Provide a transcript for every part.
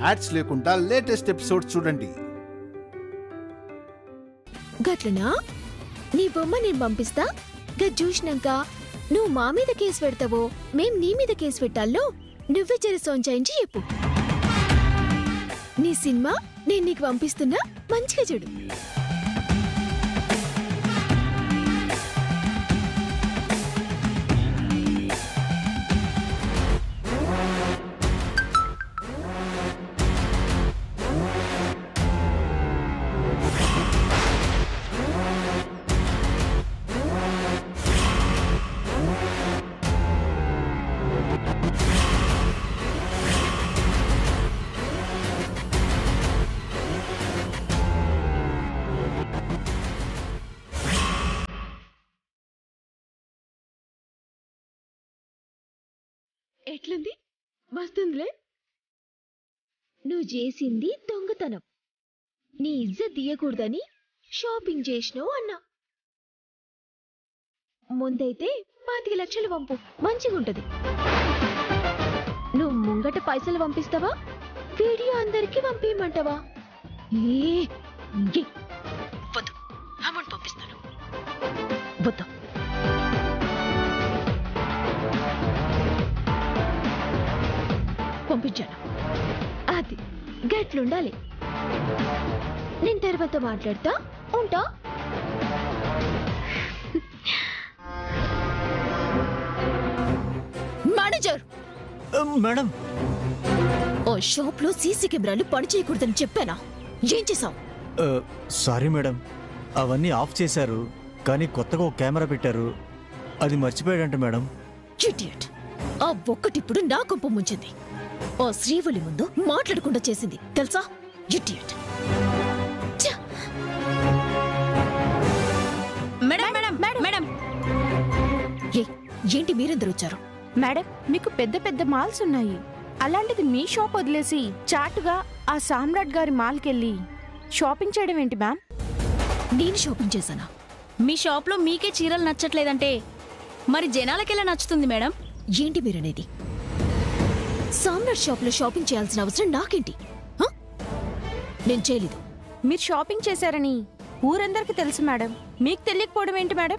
Ads లేకుండా latest episode చూడండి గట్లనా నీ బొమ్మ నేను పంపిస్తా గది చూసినాక నువ్వు మా మీద కేసు పెడతావో మేం నీ మీద కేసు పెట్టాలో నువ్వే జర సోంచాయించి చెప్పు నీ సినిమా నేను నీకు పంపిస్తున్నా మంచిగా చూడు ఎట్లుంది మస్తుందిలే నువ్వు చేసింది దొంగతనం నీ ఇజ్జత్ తీయకూడదని షాపింగ్ చేసినావు అన్నా ముందైతే పాతిక లక్షలు పంపు మంచిగుంటది నువ్వు ముంగట పైసలు పంపిస్తావా వీడియో అందరికి పంపించమంటావా ఏ ఇంకే. వద్దు అమౌంట్ పంపిస్తాను వద్దు పంపించాను అది గట్లుండాలి నేను తర్వాత మాట్లాడతా ఉంటా మేనేజర్ మేడం ఓ షాప్ లో సీసీ కెమెరాలు పనిచేయకూడదని చెప్పానా ఏం చేసావు సారీ మేడం అవన్నీ ఆఫ్ చేశారు కానీ కొత్తగా ఒక కెమెరా పెట్టారు అది మర్చిపోయాడంట మేడం ఇడియట్ ఆ ఒక్కటిప్పుడు నా కొంప ముంచింది ఆ శ్రీవల్లి ముందు మాట్లాడకుండా చేసింది తెలుసా ఇడియట్ మేడం మేడం మేడం ఏ ఏంటి మీరెందరు వచ్చారు మేడం మీకు పెద్ద పెద్ద మాల్స్ ఉన్నాయి అలాంటిది మీ షాప్ వదిలేసి చాటుగా ఆ సామ్రాట్ గారి మాల్కెళ్ళి షాపింగ్ చేయడం ఏంటి మ్యామ్ నేను షాపింగ్ చేశానా మీ షాప్లో మీకే చీరలు నచ్చట్లేదంటే మరి జనాలకెలా నచ్చుతుంది మేడం ఏంటి మీరనేది సామ్రాట్ షాప్ లో షాపింగ్ చేయాల్సిన అవసరం నాకేంటి హ? నేను చేయలేదు మీరు షాపింగ్ చేశారని ఊరందరికీ తెలుసు మేడం మీకు తెలియకపోవడం ఏంటి మేడం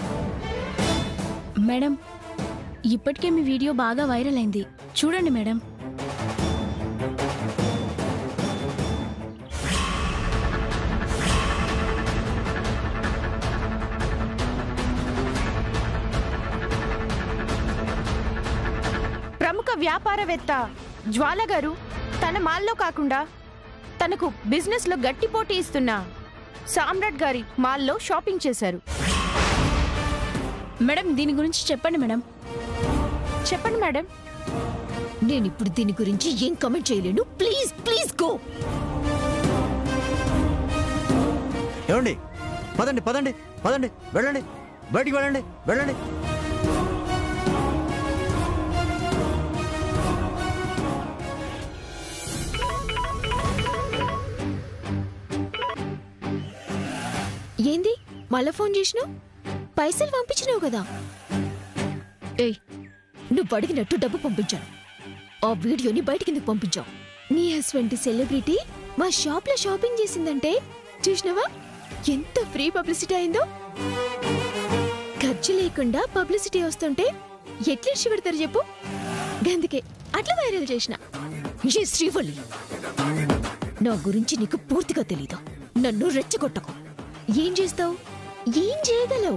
మేడం ఇప్పటికే మీ వీడియో బాగా వైరల్ అయింది చూడండి మేడం ప్రముఖ వ్యాపారవేత్త జ్వాల గారు తన మాల్లో కాకుండా తనకు బిజినెస్ లో గట్టి పోటీ ఇస్తున్న సామ్రాట్ గారి మాల్లో షాపింగ్ చేశారు మేడం దీని గురించి చెప్పండి మేడం చెప్పండి మేడం నేను ఇప్పుడు దీని గురించి ఏం కమెంట్ చేయలేను ప్లీజ్ ప్లీజ్ గో ఏమండి పదండి పదండి పదండి వెళ్ళండి బయటికి వెళ్ళండి వెళ్ళండి ఏంది మళ్ళా ఫోన్ చేసినావు పైసలు పంపించినావు కదా ఏయ్ నువ్వు అడిగినట్టు డబ్బు పంపించాను ఆ వీడియోని బయటికి ఎందుకు పంపించావు నీ హస్బెండ్ సెలబ్రిటీ మా షాప్ లో షాపింగ్ చేసిందంటే చూసినావా ఎంత ఫ్రీ పబ్లిసిటీ అయిందో ఖర్చు లేకుండా పబ్లిసిటీ వస్తుంటే ఎట్లా పెడతారు చెప్పు గందుకే అట్లా వైరల్ చేసిన ఏ శ్రీవల్లి నా గురించి నీకు పూర్తిగా తెలీదు నన్ను రెచ్చగొట్టకు ఏం చేస్తావు ఏం చేయగలవు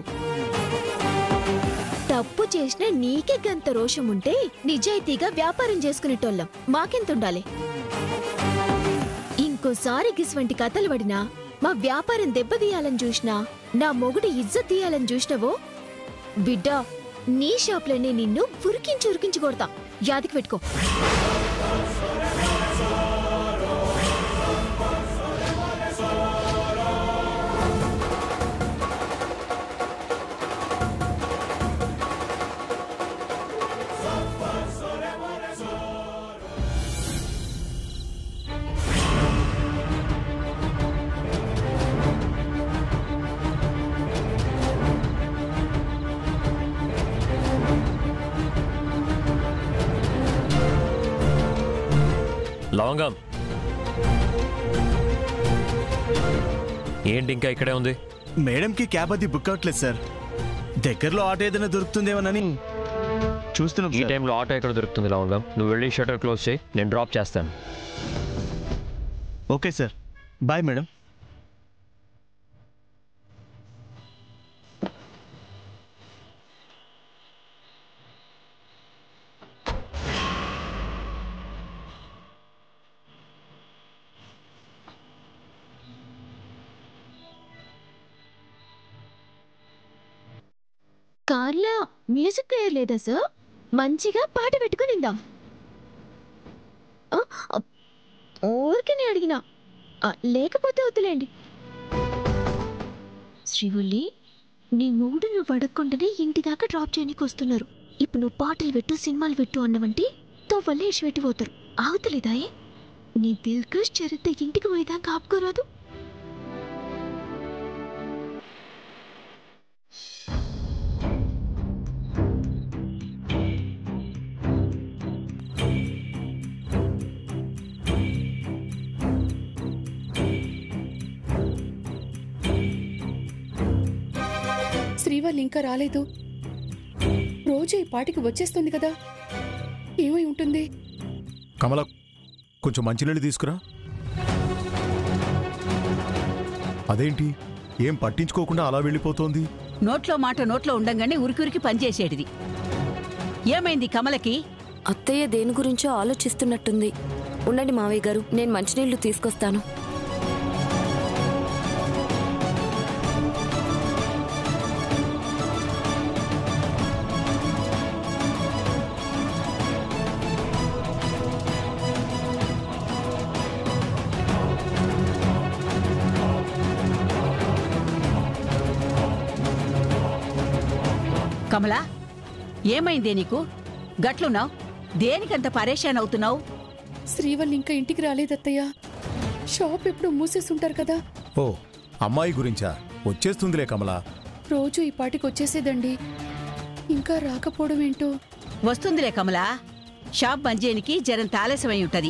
తప్పు చేసిన నీకే గంత రోషం ఉంటే నిజాయితీగా వ్యాపారం చేసుకునేటోళ్ళం మాకెంత ఉండాలి ఇంకోసారి గిస్వంటి కథలు పడినా మా వ్యాపారం దెబ్బతీయాలని చూసినా నా మొగుడు ఇజ్జత్ తీయాలని చూసినవో బిడ్డ నీ షాప్లోనే నిన్ను ఉరికించి ఉరికించి కొడతా యాదికి పెట్టుకో లవంగం ఏంటి ఇంకా ఇక్కడే ఉంది మేడంకి క్యాబ్ అది బుక్ అవ్వట్లేదు సార్ దగ్గరలో ఆటో ఏదైనా దొరుకుతుందేమోనని చూస్తున్నాం ఈ సార్. టైంలో ఆటో ఎక్కడ దొరుకుతుంది లవంగం నువ్వు వెళ్ళి షటర్ క్లోజ్ చేయి నేను డ్రాప్ చేస్తాను ఓకే సార్ బాయ్ మేడం కార్లో మ్యూజిక్ ప్లేయర్ లేదా సార్ మంచిగా పాట పెట్టుకుని ఇందాం ఆ, ఆ, ఊరికనే అడిగినా ఆ, లేకపోతే వద్దులేండి శ్రీవల్లి నీ మూడు నువ్వు అడగకుండానే ఇంటి దాకా డ్రాప్ చేయడానికి వస్తున్నారు ఇప్పుడు నువ్వు పాటలు పెట్టు సినిమాలు పెట్టు అన్నవంటి తో వల్లే ఇష్ట పెట్టిపోతారు ఆగుతలేదాయే నీ దిల్కష్ చరిత్ర ఇంటికి పోయేదాకా ఆపుకోరాదు శ్రీవల్లి ఇంకా రాలేదు రోజు ఈ పాటికి వచ్చేస్తుంది కదా ఏమై ఉంటుంది కమల కొంచెం మంచినీళ్ళు తీసుకురా అదేంటి ఏం పట్టించుకోకుండా అలా వెళ్ళిపోతోంది నోట్లో మాట నోట్లో ఉండంగానే ఉరికురికి పనిచేసేటిది ఏమైంది కమలకి అత్తయ్య దేని గురించో ఆలోచిస్తున్నట్టుంది ఉండండి మావయ్య గారు నేను మంచినీళ్లు తీసుకొస్తాను కమలా ఏమైందే నీకు గట్లున్నావు దేనికంత పరేషాన్ అవుతున్నావు శ్రీవల్లి ఇంకా ఇంటికి రాలేదత్తయ్య షాప్ ఎప్పుడు మూసేస్తుంటారు కదా ఓ అమ్మాయి గురించా వచ్చేస్తుందిలే కమల రోజు ఈ పాటికి వచ్చేసేదండి ఇంకా రాకపోవడం ఏంటో వస్తుందిలే కమలా షాప్ బంద్ చేయనికి జరంత ఆలస్యమై ఉంటది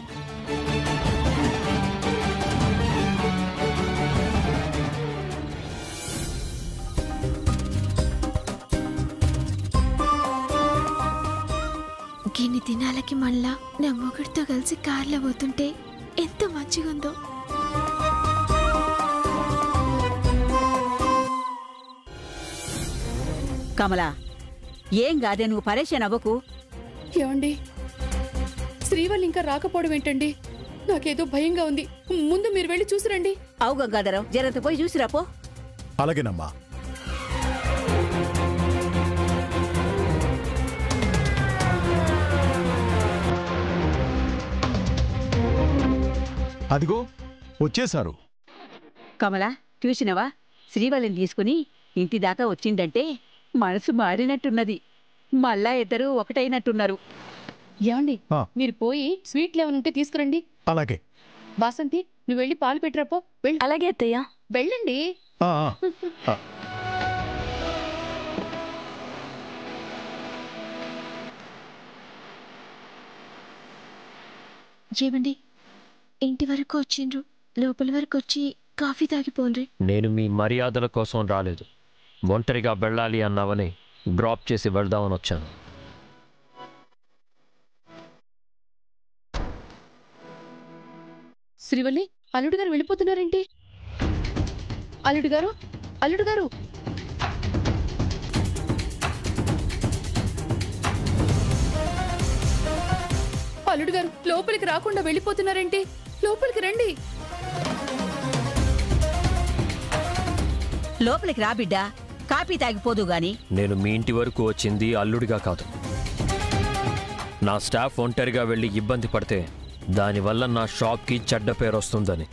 గిన్ని దినాలకి మళ్ళా నా మొగుడితో కలిసి కార్లో పోతుంటే ఎంత మంచిగా ఉందో కమలా ఏం కాదే నువ్వు పరేషాన్ అవ్వకు ఏమండి శ్రీవల్లి ఇంకా రాకపోవడం ఏంటండి నాకేదో భయంగా ఉంది ముందు మీరు వెళ్ళి చూసిరండి అవు గంగాధరం జరంత పోయి చూసిరాపో అలాగేనమ్మా అదిగో వచ్చేశారు కమలా చూసినవా శ్రీవల్లిని తీసుకుని ఇంటి దాకా వచ్చిందంటే మనసు మారినట్టున్నది మళ్ళా ఇద్దరు ఒకటైనట్టున్నారు ఏమండి ఆ. మీరు పోయి స్వీట్లు ఏమైనా ఉంటే తీసుకురండి అలాగే వాసంతి నువ్వు వెళ్ళి పాలు పెట్టరాపో వెళ్ళి అలాగే అత్తయ్య వెళ్ళండి ఆ, ఆ. ఆ. ఏమండి ఇంటి వరకు వచ్చిండ్రు లోపల వరకు వచ్చి కాఫీ తాగిపోండ్రి నేను మీ మర్యాదల కోసం రాలేదు ఒంటరిగా వెళ్ళాలి అన్నావని డ్రాప్ చేసి వెళ్దామని వచ్చాను శ్రీవల్లి అల్లుడు గారు వెళ్ళిపోతున్నారేంటి అల్లుడు గారు అల్లుడు గారు అల్లుడు గారు లోపలికి రాకుండా వెళ్ళిపోతున్నారేంటి లోపలికి రండి లోపలికి రా బిడ్డా కాపీ తాగిపోదు గాని నేను మీ ఇంటి వరకు వచ్చింది అల్లుడిగా కాదు నా స్టాఫ్ ఒంటరిగా వెళ్ళి ఇబ్బంది పడితే దానివల్ల నా షాప్కి చెడ్డ పేరు వస్తుందని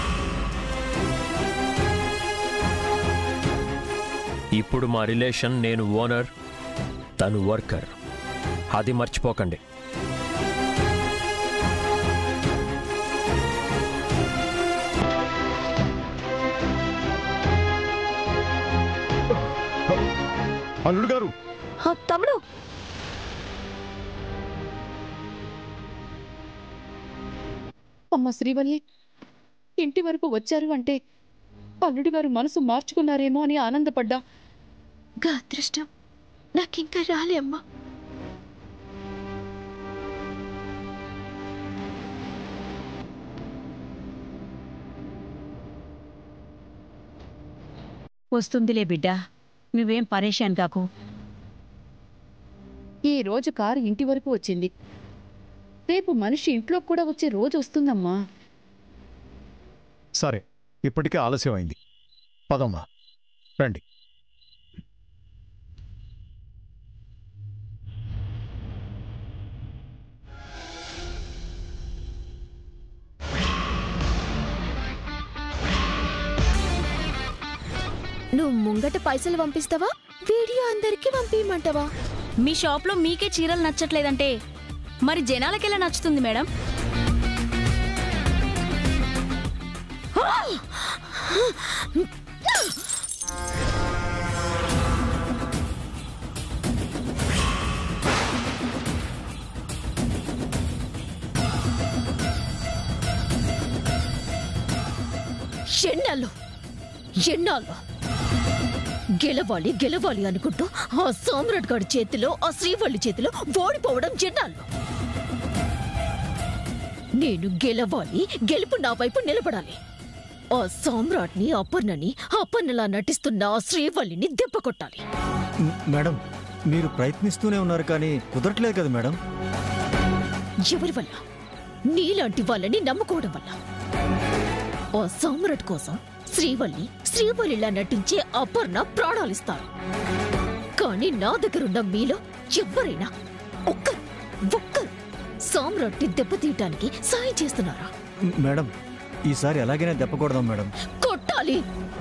ఇప్పుడు మా రిలేషన్ నేను ఓనర్ తను వర్కర్ అది మర్చిపోకండి అల్లుడు గారు తమ్ముడు అమ్మ శ్రీవల్లి ఇంటి వరకు వచ్చారు అంటే అల్లుడి గారు మనసు మార్చుకున్నారేమో అని ఆనందపడ్డా గా అదృష్టం నాకింకా రాలే అమ్మా వస్తుందిలే బిడ్డా నువ్వేం పరేషాన్ కాకు ఈ రోజు కారు ఇంటి వరకు వచ్చింది రేపు మనిషి ఇంట్లో కూడా వచ్చే రోజు వస్తుందమ్మా సరే ఇప్పటికే ఆలస్యం అయింది పదమ్మా రండి నువ్వు ముంగట పైసలు పంపిస్తావా వీడియో అందరికీ పంపించమంటావా మీ షాప్లో మీకే చీరలు నచ్చట్లేదంటే మరి జనాలకెలా నచ్చుతుంది మేడం ఎన్నాళ్ళు ఎన్నాళ్ళు గెలవాలి గెలవాలి అనుకుంటూ ఆ సామ్రాట్ గారి చేతిలో ఆ శ్రీవల్లి చేతిలో ఓడిపోవడం ఎన్నాళ్ళు నేను గెలవాలి గెలుపు నా వైపు నిలబడాలి ఆ సామ్రాట్ని అపర్ణని అపర్ణలా నటిస్తున్న ఆ శ్రీవల్లిని దెబ్బ కొట్టాలి మ్, మేడం మీరు ప్రయత్నిస్తూనే ఉన్నారు కానీ కుదరట్లేదు కదా మేడం ఎవరి వల్ల నీలాంటి వాళ్ళని నమ్ముకోవడం వల్ల ఆ సామ్రాట్ కోసం శ్రీవల్లి శ్రీవల్లిలా నటించే అపర్ణ ప్రాణాలిస్తారు కానీ నా దగ్గరున్న మీలో ఎవ్వరైనా ఒక్కరు ఒక్కరు సామ్రాట్ని దెబ్బతీయటానికి సాయం చేస్తున్నారా మ్, మేడం ఈసారి ఎలాగైనా దెప్పకూడదాం మేడం కొట్టాలి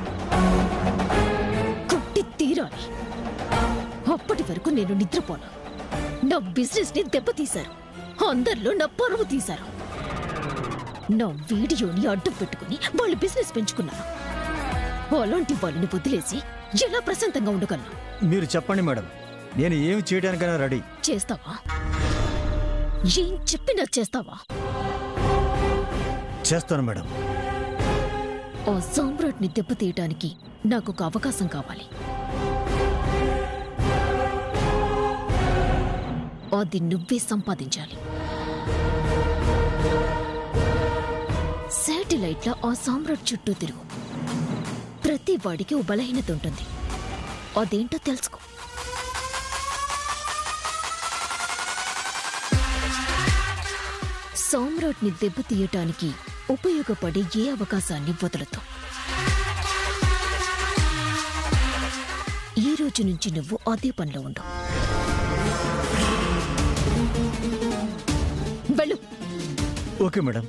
కొట్టి తీరాలి అప్పటి వరకు నేను నిద్రపోను నా బిజినెస్ ని దెబ్బతీశారు అందరిలో నా పరువు తీశారు నా వీడియోని అడ్డం పెట్టుకుని వాళ్ళు బిజినెస్ పెంచుకున్నారు అలాంటి వాళ్ళని వదిలేసి ఎలా ప్రశాంతంగా ఉండగలను మీరు చెప్పండి మేడం నేను ఏమి చేయడానికైనా రెడీ చేస్తావా ఏం చెప్పినా చేస్తావా చేస్తాను మేడం ఆ సామ్రాట్ని దెబ్బతీయటానికి నాకు ఒక అవకాశం కావాలి అది నువ్వే సంపాదించాలి శాటిలైట్ల ఆ సామ్రాట్ చుట్టూ తిరుగు ప్రతి వాడికి ఓ బలహీనత ఉంటుంది అదేంటో తెలుసుకో సామ్రాట్ని దెబ్బతీయటానికి ఉపయోగపడే ఏ అవకాశాన్ని వదలదు ఈ రోజు నుంచి నువ్వు అదే పనిలో ఉండు వెళ్ళు ఓకే మేడం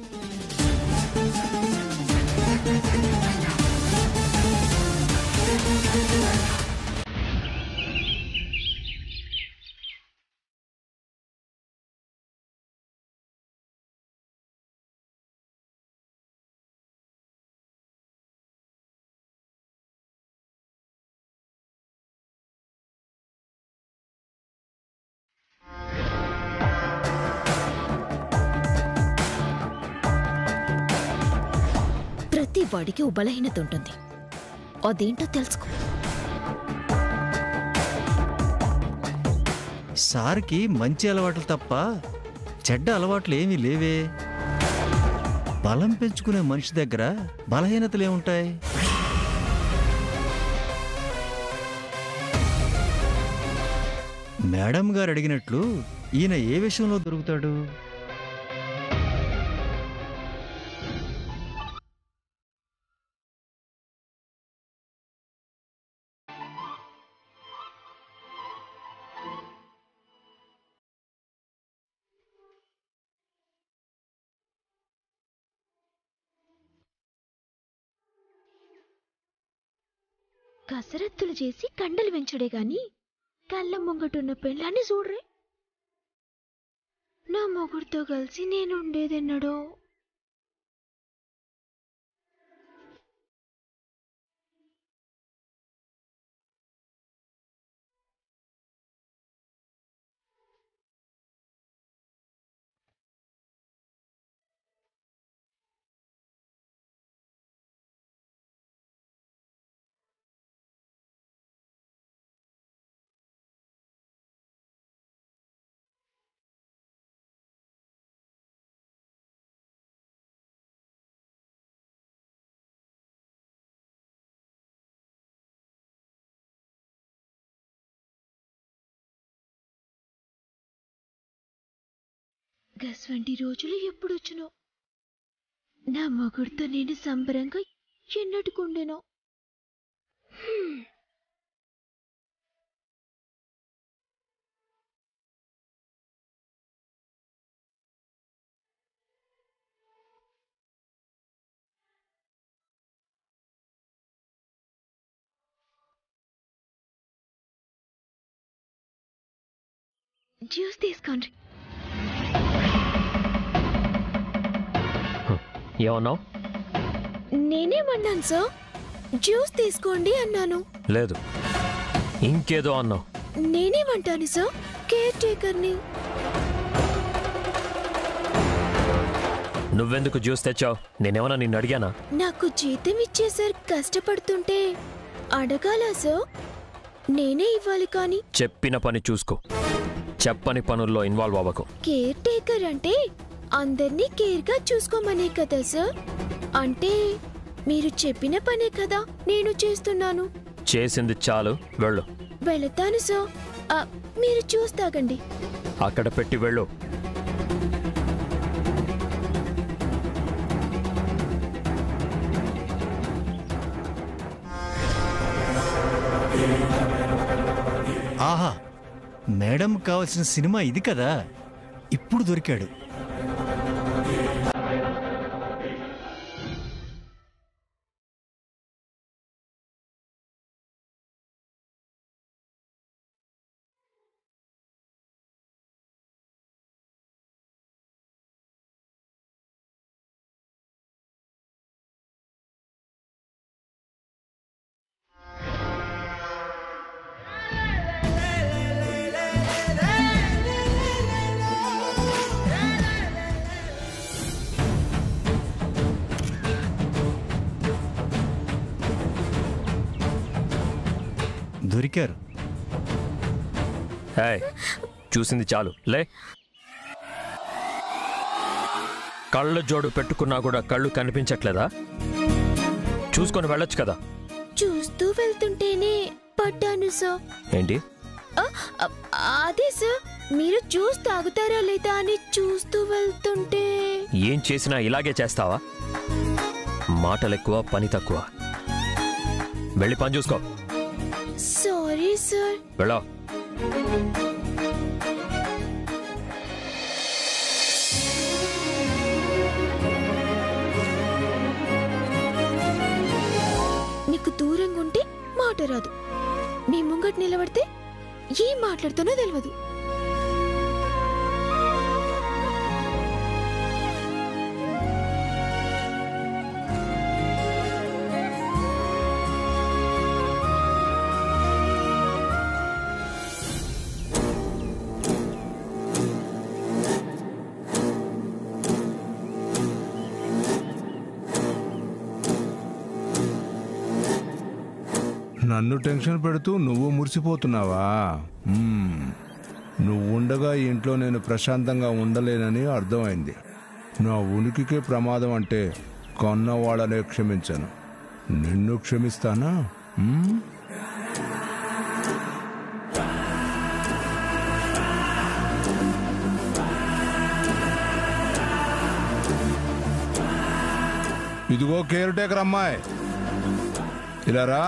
ప్రతి వాడికి ఓ బలహీనత ఉంటుంది అదేంటో తెలుసుకో సార్కి మంచి అలవాట్లు తప్ప చెడ్డ అలవాట్లు ఏమీ లేవే బలం పెంచుకునే మనిషి దగ్గర బలహీనతలు ఏముంటాయి మేడం గారు అడిగినట్లు ఈయన ఏ విషయంలో దొరుకుతాడు కసరత్తులు చేసి కండలు పెంచుడే గాని కళ్ళ ముంగటున్న పెళ్ళాన్ని చూడరే నా మొగుడితో కలిసి నేను ఉండేదెన్నడో గస్వంటి రోజులు ఎప్పుడొచ్చునో నా మొగుడితో నేను సంబరంగా ఎన్నట్టుకుండేనో హ్మ్. జ్యూస్ తీసుకోండి ఏమన్నావు నేనేమన్నాను సార్ జ్యూస్ తీసుకోండి అన్నాను లేదు ఇంకేదో అన్నావు నేనేమంటాను సార్ కేర్ టేకర్ని నువ్వెందుకు జ్యూస్ తెచ్చావు నేనేమన్నా నిన్ను అడిగానా నాకు జీతం ఇచ్చేసారు కష్టపడుతుంటే అడగాల సార్ నేనే ఇవ్వాలి కానీ చెప్పిన పని చూసుకో చెప్పని పనుల్లో ఇన్వాల్వ్ అవ్వకు కేర్ టేకర్ అంటే అందరినీ కేర్గా చూసుకోమనే కదా సార్ అంటే మీరు చెప్పిన పనే కదా నేను చేస్తున్నాను చేసింది చాలు వెళ్ళు వెళతాను సార్ ఆ, మీరు చూస్తాగండి అక్కడ పెట్టి వెళ్ళు ఆహా మేడం కావాల్సిన సినిమా ఇది కదా ఇప్పుడు దొరికాడు దొరికారు ఏయ్ చూసింది చాలు లే కళ్ళ జోడు పెట్టుకున్నా కూడా కళ్ళు కనిపించట్లేదా చూసుకొని వెళ్ళొచ్చు కదా చూస్తూ వెళ్తుంటేనే పడ్డాను సార్ ఏంటి ఆ, ఆ, అదే సార్ మీరు జ్యూస్ తాగుతారా లేదా అని చూస్తూ వెళ్తుంటే ఏం చేసినా ఇలాగే చేస్తావా మాటలు ఎక్కువ పని తక్కువ వెళ్ళి పని చూసుకో సారీ సార్ వెళ్ళా నీకు దూరంగా ఉంటే మాట రాదు నీ ముంగట నిలబడితే ఏం మాట్లాడుతానో తెలియదు నన్ను టెన్షన్ పెడుతూ నువ్వు మురిసిపోతున్నావా మ్మ్. నువ్వు ఉండగా ఈ ఇంట్లో నేను ప్రశాంతంగా ఉండలేనని అర్థమైంది నా ఉనికికే ప్రమాదం అంటే కొన్న వాళ్ళనే క్షమించను నిన్ను క్షమిస్తానా మ్మ్? ఇదిగో కేర్ టేకర్ అమ్మాయి ఇలా రా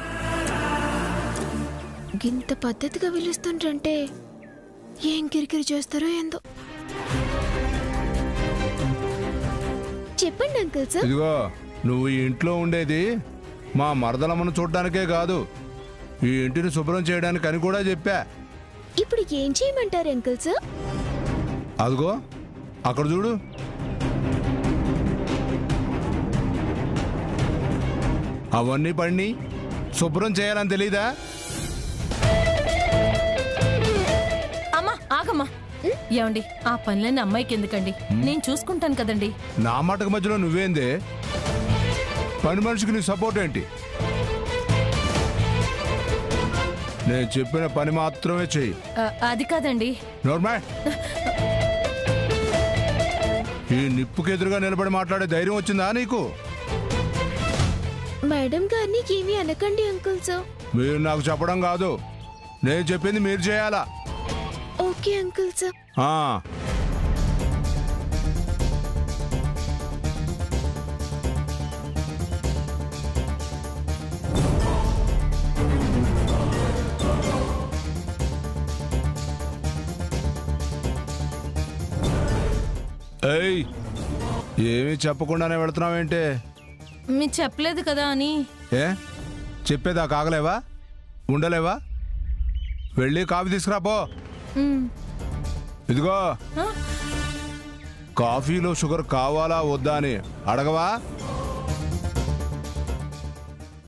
గింత పద్ధతిగా పిలుస్తుండ్రంటే ఏం కిరికిరి చేస్తారో ఏందో చెప్పండి అంకుల్ సార్ ఇదిగో నువ్వు ఈ ఇంట్లో ఉండేది మా మరదలమ్మను చూడ్డానికే కాదు ఈ ఇంటిని శుభ్రం చేయడానికి అని కూడా చెప్పా ఇప్పుడు ఏం చేయమంటారు అంకుల్ సార్ అదిగో అక్కడ చూడు అవన్నీ పడిని శుభ్రం చేయాలని తెలీదా అమ్మా ఆగమ్మా ఏమండి ఆ పనులన్నీ అమ్మాయికి ఎందుకండి నేను చూసుకుంటాను కదండి నా మాటకు మధ్యలో నువ్వేందే పని మనిషికి నీ సపోర్ట్ ఏంటి నేను చెప్పిన పని మాత్రమే చెయ్యి ఆ, అది కాదండి నోర్మా ఈ నిప్పుకి ఎదురుగా నిలబడి మాట్లాడే ధైర్యం వచ్చిందా నీకు మేడం గారిని ఏమీ అనకండి అంకుల్ సార్ మీరు నాకు చెప్పడం కాదు నేను చెప్పింది మీరు చేయాలా ఓకే అంకుల్ సార్ ఆ ఏయ్ ఏమీ చెప్పకుండానే వెళుతున్నావేంటి మీరు చెప్పలేదు కదా అని ఏ చెప్పేదా కాగలేవా ఉండలేవా వెళ్ళి కాఫీ తీసుకురా పో మ్, ఇదిగో ఆ? కాఫీలో షుగర్ కావాలా వద్దా అని అడగవా